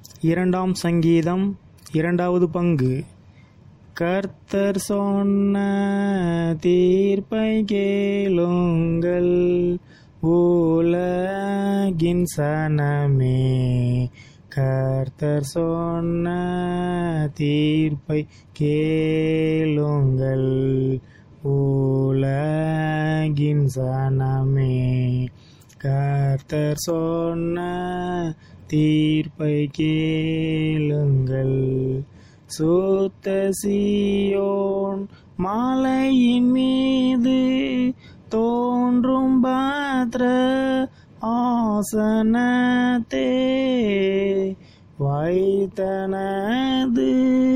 இரண்டாம் சங்கீதம் இரண்டாவது பங்கு கர்த்தர் சொன்ன தீர்ப்பை கேளுங்கள் உலகின் சனமே கர்த்தர் சொன்ன தீர்ப்பை கேளுங்கள் உலகின் சனமே கர்த்தர் சொன்ன தீர்ப்பை கேளுங்கள் சுத்த சியோன் மாலையின் மீது தோன்றும் பாத்திர ஆசனத்தே வைத்தனது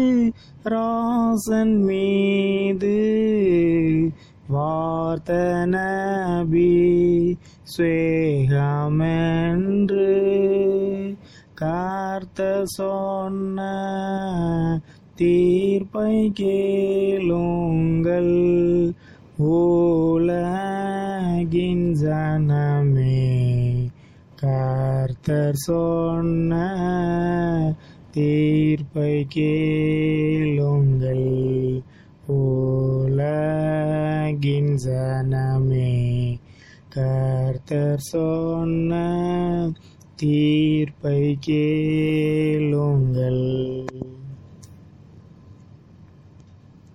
ராசன் மீது வார்த்தனபி ஸ்வேகமென்று கார்த்த சொன்ன தீர்ப்பை கேளுங்கள் உலகின் ஜனமே கர்த்தர் சொன்ன தீர்ப்பை கேளுங்கள் உலகின் ஜனமே கர்த்தர் சொன்ன தீர்ப்பை கேளுங்கள்